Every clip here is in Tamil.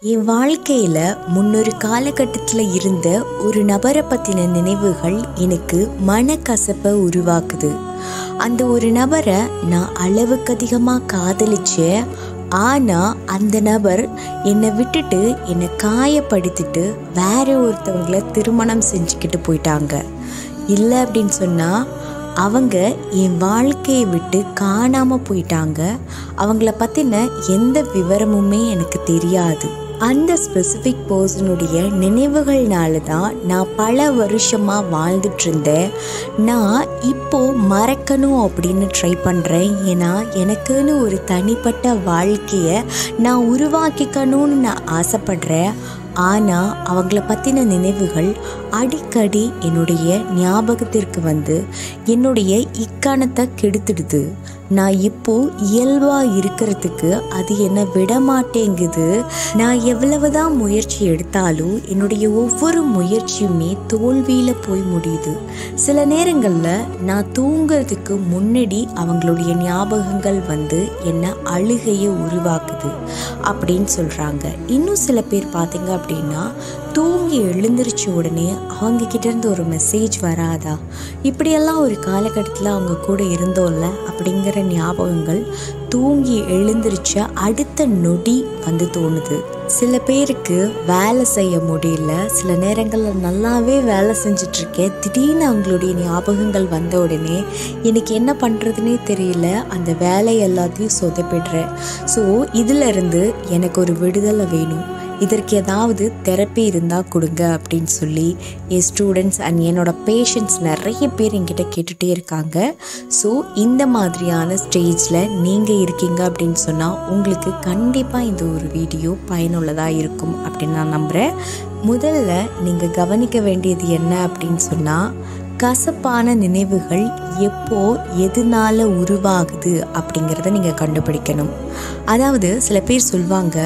என் வாழ்க்கையில் முன்னொரு காலகட்டத்தில் இருந்த ஒரு நபரை பற்றின நினைவுகள் எனக்கு மனக்கசப்பை உருவாக்குது அந்த ஒரு நபரை நான் அளவுக்கு அதிகமாக காதலிச்சேன் ஆனால் அந்த நபர் என்னை விட்டுட்டு என்னை காயப்படுத்திட்டு வேற ஒருத்தவங்கள திருமணம் செஞ்சுக்கிட்டு போயிட்டாங்க இல்லை அப்படின்னு சொன்னால் அவங்க என் வாழ்க்கையை விட்டு காணாமல் போயிட்டாங்க அவங்கள பற்றின எந்த விவரமுமே எனக்கு தெரியாது அந்த ஸ்பெசிஃபிக் பர்சனுடைய நினைவுகள்னால தான் நான் பல வருஷமாக வாழ்ந்துட்டு இருந்தேன் நான் இப்போ மறக்கணும் அப்படின்னு ட்ரை பண்ணுறேன் ஏன்னா எனக்குன்னு ஒரு தனிப்பட்ட வாழ்க்கையை நான் உருவாக்கிக்கணும்னு நான் ஆசைப்படுறேன் ஆனால் அவங்கள பற்றின நினைவுகள் அடிக்கடி என்னுடைய ஞாபகத்திற்கு வந்து என்னுடைய இக்காணத்தை கெடுத்துடுது நான் இப்போ இயல்பாக இருக்கிறதுக்கு அது என்னை விட மாட்டேங்குது நான் எவ்வளவுதான் முயற்சி எடுத்தாலும் என்னுடைய ஒவ்வொரு முயற்சியுமே தோல்வியில் போய் முடியுது சில நேரங்களில் நான் தூங்குறதுக்கு முன்னாடி அவங்களுடைய ஞாபகங்கள் வந்து என்னை அழுகையை உருவாக்குது அப்படின்னு சொல்கிறாங்க இன்னும் சில பேர் பார்த்தீங்க அப்படின்னா தூங்கி எழுந்திரிச்ச உடனே அவங்க கிட்டேருந்து ஒரு மெசேஜ் வராதா இப்படியெல்லாம் ஒரு காலகட்டத்தில் அவங்க கூட இருந்தோம்ல அப்படிங்கிற ஞாபகங்கள் தூங்கி எழுந்திரிச்ச அடுத்த நொடி வந்து தோணுது சில பேருக்கு வேலை செய்ய முடியல சில நேரங்களில் நல்லாவே வேலை செஞ்சிட்ருக்கேன் திடீர்னு அவங்களுடைய ஞாபகங்கள் வந்த உடனே எனக்கு என்ன பண்ணுறதுனே தெரியல அந்த வேலை எல்லாத்தையும் சொதப்பிடுறேன் ஸோ இதிலிருந்து எனக்கு ஒரு விடுதலை வேணும் இதற்கு ஏதாவது தெரப்பி இருந்தால் கொடுங்க அப்படின்னு சொல்லி என் ஸ்டூடெண்ட்ஸ் அண்ட் என்னோட பேஷண்ட்ஸ் நிறைய பேர் என்கிட்ட கேட்டுகிட்டே இருக்காங்க ஸோ இந்த மாதிரியான ஸ்டேஜில் நீங்கள் இருக்கீங்க அப்படின்னு சொன்னால் உங்களுக்கு கண்டிப்பாக இந்த ஒரு வீடியோ பயனுள்ளதாக இருக்கும் அப்படின்னு நான் நம்புகிறேன் முதல்ல நீங்கள் கவனிக்க வேண்டியது என்ன அப்படின்னு சொன்னால் கசப்பான நினைவுகள் எப்போ எதனால உருவாகுது அப்படிங்கிறத நீங்கள் கண்டுபிடிக்கணும் அதாவது சில பேர் சொல்லுவாங்க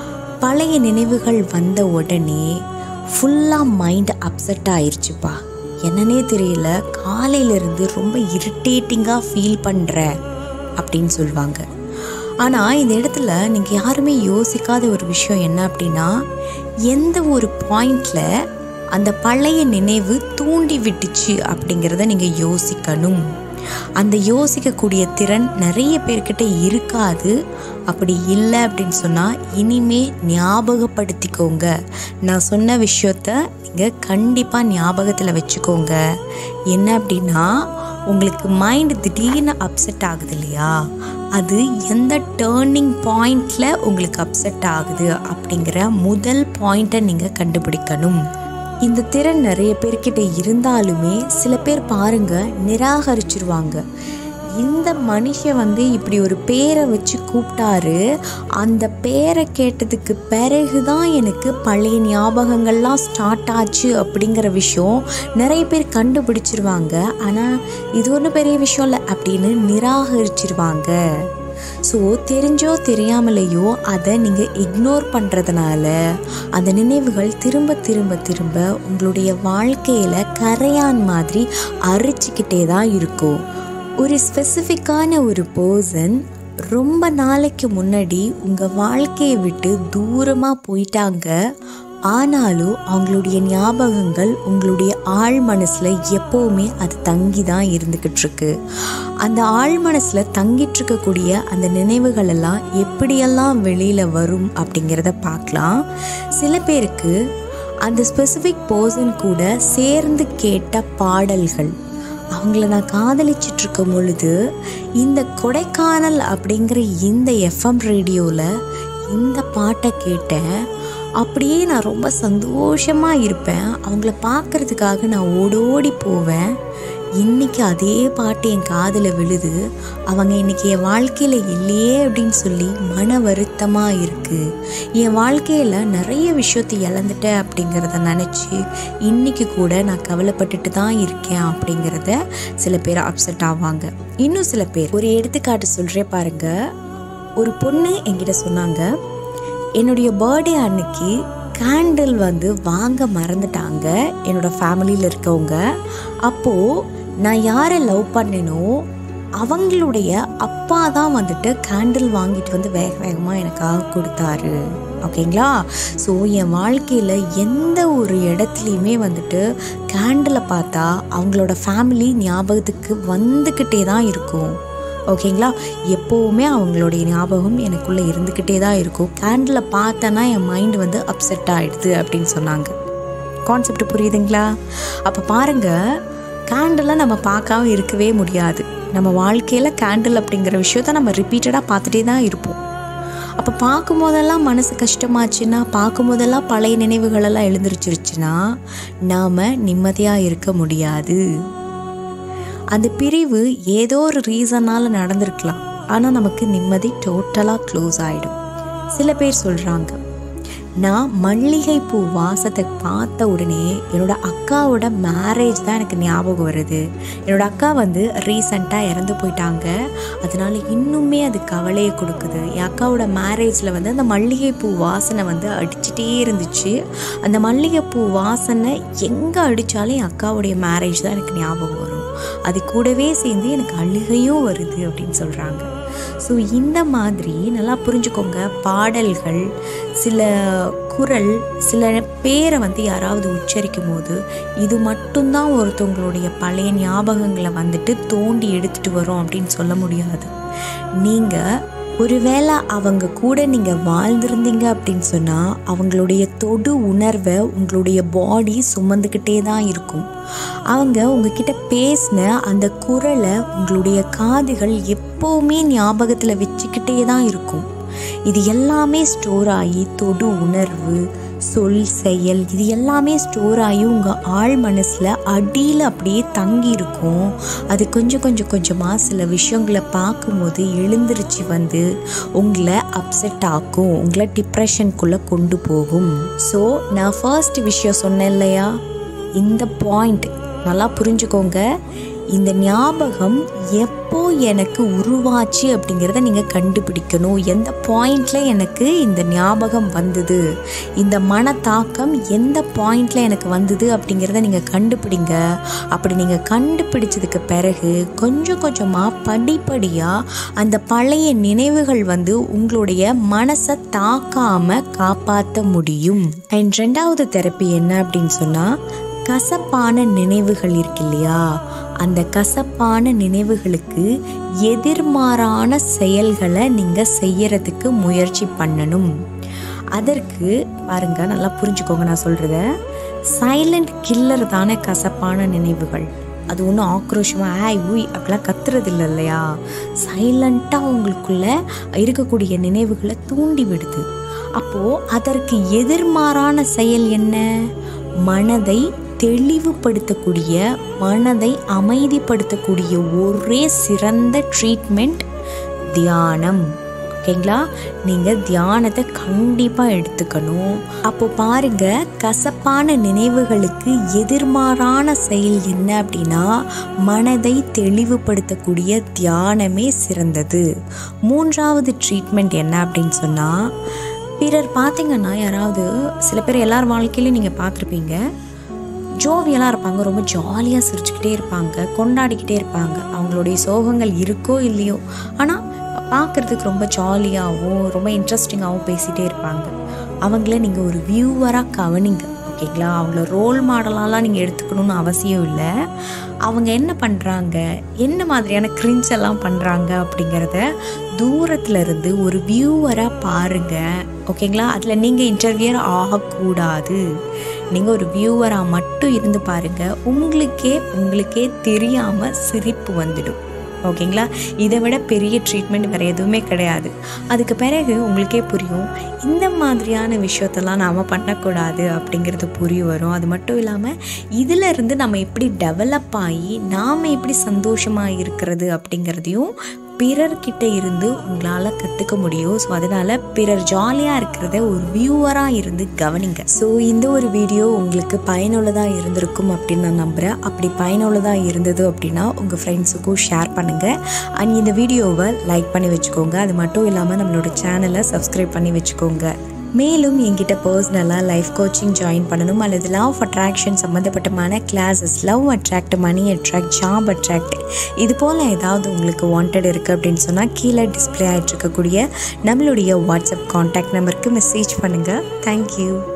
பழைய நினைவுகள் வந்த உடனே ஃபுல்லாக மைண்ட் அப்செட் ஆயிடுச்சுப்பா என்னன்னே தெரியல காலையிலேருந்து ரொம்ப இரிட்டேட்டிங்காக ஃபீல் பண்ணுற அப்படின்னு சொல்லுவாங்க ஆனால் இந்த இடத்துல நீங்கள் யாருமே யோசிக்காத ஒரு விஷயம் என்ன அப்படின்னா எந்த ஒரு பாயிண்டில் அந்த பழைய நினைவு தூண்டி விட்டுச்சு அப்படிங்கிறத நீங்கள் யோசிக்கணும் அந்த யோசிக்கக்கூடிய திறன் நிறைய பேர்கிட்ட இருக்காது அப்படி இல்லை அப்படின்னு சொன்னால் இனிமே ஞாபகப்படுத்திக்கோங்க நான் சொன்ன விஷயத்த நீங்கள் கண்டிப்பாக ஞாபகத்தில் வச்சுக்கோங்க என்ன அப்படின்னா உங்களுக்கு மைண்ட் திடீர்னு அப்செட் ஆகுது இல்லையா அது எந்த டேர்னிங் பாயிண்டில் உங்களுக்கு அப்செட் ஆகுது அப்படிங்கிற முதல் பாயிண்ட்டை நீங்கள் கண்டுபிடிக்கணும் இந்த திறன் நிறைய பேர்கிட்ட இருந்தாலுமே சில பேர் பாருங்க நிராகரிச்சிருவாங்க இந்த மனுஷன் வந்து இப்படி ஒரு பேரை வச்சு கூப்பிட்டாரு அந்த பேரை கேட்டதுக்கு பிறகு தான் எனக்கு பழைய ஞாபகங்கள்லாம் ஸ்டார்ட் ஆச்சு அப்படிங்கிற விஷயம் நிறைய பேர் கண்டுபிடிச்சிருவாங்க ஆனால் இது ஒன்றும் பெரிய விஷயம் இல்லை அப்படின்னு நிராகரிச்சிருவாங்க ஸோ தெரிஞ்சோ தெரியாமலேயோ அதை நீங்கள் இக்னோர் பண்ணுறதுனால அந்த நினைவுகள் திரும்ப திரும்ப திரும்ப உங்களுடைய வாழ்க்கையில் கரையான் மாதிரி அரிச்சிக்கிட்டே தான் இருக்கும் ஒரு ஸ்பெசிஃபிக்கான ஒரு பர்சன் ரொம்ப நாளைக்கு முன்னாடி உங்கள் வாழ்க்கையை விட்டு தூரமாக போயிட்டாங்க ஆனாலும் அவங்களுடைய ஞாபகங்கள் உங்களுடைய ஆழ் மனசில் எப்போவுமே அது தங்கி தான் இருந்துக்கிட்டு இருக்கு அந்த ஆழ் மனசில் தங்கிட்டு இருக்கக்கூடிய அந்த நினைவுகள் எல்லாம் எப்படியெல்லாம் வெளியில் வரும் அப்படிங்கிறத பார்க்கலாம் சில பேருக்கு அந்த ஸ்பெசிஃபிக் பர்சன் கூட சேர்ந்து கேட்ட பாடல்கள் அவங்கள நான் காதலிச்சிட்டு இருக்கும் பொழுது இந்த கொடைக்கானல் அப்படிங்கிற இந்த எஃப்எம் ரேடியோவில் இந்த பாட்டை கேட்டேன் அப்படியே நான் ரொம்ப சந்தோஷமாக இருப்பேன் அவங்கள பார்க்குறதுக்காக நான் ஓடோடி போவேன் இன்றைக்கி அதே பாட்டு என் காதில் விழுது அவங்க இன்றைக்கி என் வாழ்க்கையில் இல்லையே அப்படின்னு சொல்லி மன வருத்தமாக இருக்குது என் வாழ்க்கையில் நிறைய விஷயத்தை இழந்துட்டேன் அப்படிங்கிறத நினச்சி இன்றைக்கி கூட நான் கவலைப்பட்டுட்டு தான் இருக்கேன் அப்படிங்கிறத சில பேர் அப்செட் ஆவாங்க இன்னும் சில பேர் ஒரு எடுத்துக்காட்டு சொல்கிறே பாருங்கள் ஒரு பொண்ணு என்கிட்ட சொன்னாங்க என்னுடைய பர்த்டே அன்னைக்கு கேண்டில் வந்து வாங்க மறந்துட்டாங்க என்னோடய ஃபேமிலியில் இருக்கவங்க அப்போது நான் யாரை லவ் பண்ணேனோ அவங்களுடைய அப்பா தான் வந்துட்டு கேண்டில் வாங்கிட்டு வந்து வேக வேகமாக எனக்காக கொடுத்தாரு ஓகேங்களா ஸோ என் வாழ்க்கையில் எந்த ஒரு இடத்துலையுமே வந்துட்டு கேண்டிலை பார்த்தா அவங்களோட ஃபேமிலி ஞாபகத்துக்கு வந்துக்கிட்டே தான் இருக்கும் ஓகேங்களா எப்போவுமே அவங்களுடைய ஞாபகம் எனக்குள்ளே இருந்துக்கிட்டே தான் இருக்கும் கேண்டிலை பார்த்தேன்னா என் மைண்டு வந்து அப்செட் ஆகிடுது அப்படின்னு சொன்னாங்க கான்செப்ட் புரியுதுங்களா அப்போ பாருங்கள் கேண்டிலை நம்ம பார்க்காம இருக்கவே முடியாது நம்ம வாழ்க்கையில் கேண்டில் அப்படிங்கிற விஷயத்த நம்ம ரிப்பீட்டடாக பார்த்துட்டே தான் இருப்போம் அப்போ பார்க்கும்போதெல்லாம் மனசு கஷ்டமாச்சுன்னா பார்க்கும்போதெல்லாம் பழைய நினைவுகளெல்லாம் எழுந்திருச்சிருச்சுன்னா நாம் நிம்மதியாக இருக்க முடியாது அந்த பிரிவு ஏதோ ஒரு ரீசனால் நடந்திருக்கலாம் ஆனால் நமக்கு நிம்மதி டோட்டலாக க்ளோஸ் ஆகிடும் சில பேர் சொல்கிறாங்க நான் மல்லிகைப்பூ வாசத்தை பார்த்த உடனே என்னோட அக்காவோட மேரேஜ் தான் எனக்கு ஞாபகம் வருது என்னோட அக்கா வந்து ரீசண்டாக இறந்து போயிட்டாங்க அதனால இன்னுமே அது கவலையை கொடுக்குது என் அக்காவோட மேரேஜில் வந்து அந்த மல்லிகைப்பூ வாசனை வந்து அடிச்சிட்டே இருந்துச்சு அந்த மல்லிகைப்பூ வாசனை எங்கே அடித்தாலும் என் அக்காவுடைய மேரேஜ் தான் எனக்கு ஞாபகம் வரும் அது கூடவே சேர்ந்து எனக்கு அழுகையும் வருது அப்படின்னு சொல்கிறாங்க ஸோ இந்த மாதிரி நல்லா புரிஞ்சுக்கோங்க பாடல்கள் சில குரல் சில பேரை வந்து யாராவது உச்சரிக்கும் போது இது மட்டும்தான் ஒருத்தவங்களுடைய பழைய ஞாபகங்களை வந்துட்டு தோண்டி எடுத்துகிட்டு வரும் அப்படின்னு சொல்ல முடியாது நீங்கள் ஒருவேளை அவங்க கூட நீங்கள் வாழ்ந்திருந்தீங்க அப்படின்னு சொன்னால் அவங்களுடைய தொடு உணர்வை உங்களுடைய பாடி சுமந்துக்கிட்டே தான் இருக்கும் அவங்க உங்ககிட்ட பேசின அந்த குரலை உங்களுடைய காதுகள் எப்போவுமே ஞாபகத்தில் வச்சுக்கிட்டே தான் இருக்கும் இது எல்லாமே ஸ்டோர் ஆகி தொடு உணர்வு சொல் செயல் இது எல்லாமே ஸ்டோர் ஆகி உங்கள் ஆழ் மனசில் அடியில் அப்படியே தங்கி இருக்கும் அது கொஞ்சம் கொஞ்சம் கொஞ்சமாக சில விஷயங்களை பார்க்கும்போது எழுந்திருச்சு வந்து உங்களை அப்செட் ஆக்கும் உங்களை டிப்ரெஷனுக்குள்ளே கொண்டு போகும் ஸோ நான் ஃபர்ஸ்ட் விஷயம் சொன்னேன் இல்லையா இந்த பாயிண்ட் நல்லா புரிஞ்சுக்கோங்க இந்த ஞாபகம் எப்போ எனக்கு உருவாச்சு அப்படிங்கிறத நீங்கள் கண்டுபிடிக்கணும் எந்த பாயிண்டில் எனக்கு இந்த ஞாபகம் வந்தது இந்த மனத்தாக்கம் எந்த பாயிண்டில் எனக்கு வந்தது அப்படிங்கிறத நீங்கள் கண்டுபிடிங்க அப்படி நீங்கள் கண்டுபிடிச்சதுக்கு பிறகு கொஞ்சம் கொஞ்சமாக படிப்படியாக அந்த பழைய நினைவுகள் வந்து உங்களுடைய மனசை தாக்காமல் காப்பாற்ற முடியும் அண்ட் ரெண்டாவது தெரப்பி என்ன அப்படின்னு சொன்னால் கசப்பான நினைவுகள் இருக்கு இல்லையா அந்த கசப்பான நினைவுகளுக்கு எதிர்மாறான செயல்களை நீங்கள் செய்யறதுக்கு முயற்சி பண்ணணும் அதற்கு பாருங்க நல்லா புரிஞ்சுக்கோங்க நான் சொல்கிறத சைலண்ட் கில்லர் தானே கசப்பான நினைவுகள் அது ஒன்றும் ஆக்ரோஷமாக ஆய் ஊய் அப்படிலாம் கத்துறது இல்லை இல்லையா சைலண்ட்டாக உங்களுக்குள்ள இருக்கக்கூடிய நினைவுகளை தூண்டி விடுது அப்போது அதற்கு எதிர்மாறான செயல் என்ன மனதை தெளிவுபடுத்தக்கூடிய மனதை அமைதிப்படுத்தக்கூடிய ஒரே சிறந்த ட்ரீட்மெண்ட் தியானம் ஓகேங்களா நீங்கள் தியானத்தை கண்டிப்பாக எடுத்துக்கணும் அப்போ பாருங்க கசப்பான நினைவுகளுக்கு எதிர்மாறான செயல் என்ன அப்படின்னா மனதை தெளிவுபடுத்தக்கூடிய தியானமே சிறந்தது மூன்றாவது ட்ரீட்மெண்ட் என்ன அப்படின்னு சொன்னால் பிறர் பார்த்தீங்கன்னா யாராவது சில பேர் எல்லார் வாழ்க்கையிலையும் நீங்கள் பார்த்துருப்பீங்க ஜோவியலாக இருப்பாங்க ரொம்ப ஜாலியாக சிரிச்சுக்கிட்டே இருப்பாங்க கொண்டாடிக்கிட்டே இருப்பாங்க அவங்களுடைய சோகங்கள் இருக்கோ இல்லையோ ஆனால் பார்க்குறதுக்கு ரொம்ப ஜாலியாகவும் ரொம்ப இன்ட்ரெஸ்டிங்காகவும் பேசிகிட்டே இருப்பாங்க அவங்கள நீங்கள் ஒரு வியூவராக கவனிங்க ஓகேங்களா அவங்கள ரோல் மாடலாலாம் நீங்கள் எடுத்துக்கணும்னு அவசியம் இல்லை அவங்க என்ன பண்ணுறாங்க என்ன மாதிரியான கிரிஞ்ச் எல்லாம் பண்ணுறாங்க அப்படிங்கிறத தூரத்தில் இருந்து ஒரு வியூவராக பாருங்கள் ஓகேங்களா அதில் நீங்கள் இன்டர்வியர் ஆகக்கூடாது நீங்கள் ஒரு வியூவராக மட்டும் இருந்து பாருங்கள் உங்களுக்கே உங்களுக்கே தெரியாமல் சிரிப்பு வந்துடும் ஓகேங்களா இதை விட பெரிய ட்ரீட்மெண்ட் வேறு எதுவுமே கிடையாது அதுக்கு பிறகு உங்களுக்கே புரியும் இந்த மாதிரியான விஷயத்தெல்லாம் நாம் பண்ணக்கூடாது அப்படிங்கிறது புரிய வரும் அது மட்டும் இல்லாமல் இதில் இருந்து நம்ம எப்படி டெவலப் ஆகி நாம் எப்படி சந்தோஷமாக இருக்கிறது அப்படிங்கிறதையும் பிறர்கிட்ட இருந்து உங்களால் கற்றுக்க முடியும் ஸோ அதனால் பிறர் ஜாலியாக இருக்கிறத ஒரு வியூவராக இருந்து கவனிங்க ஸோ இந்த ஒரு வீடியோ உங்களுக்கு பயனுள்ளதாக இருந்திருக்கும் அப்படின்னு நான் நம்புகிறேன் அப்படி பயனுள்ளதாக இருந்தது அப்படின்னா உங்கள் ஃப்ரெண்ட்ஸுக்கும் ஷேர் பண்ணுங்கள் அண்ட் இந்த வீடியோவை லைக் பண்ணி வச்சுக்கோங்க அது மட்டும் இல்லாமல் நம்மளோட சேனலை சப்ஸ்கிரைப் பண்ணி வச்சுக்கோங்க மேலும் என்கிட்ட பர்சனலாக லைஃப் கோச்சிங் ஜாயின் பண்ணணும் அல்லது லவ் ஆஃப் அட்ராக்ஷன் சம்மந்தப்பட்டமான classes love attract money attract job attract இது போல் ஏதாவது உங்களுக்கு வாண்டட் இருக்குது அப்படின்னு சொன்னால் கீழே டிஸ்பிளே ஆகிட்டு இருக்கக்கூடிய நம்மளுடைய வாட்ஸ்அப் காண்டாக்ட் நம்பருக்கு மெசேஜ் பண்ணுங்கள் தேங்க்யூ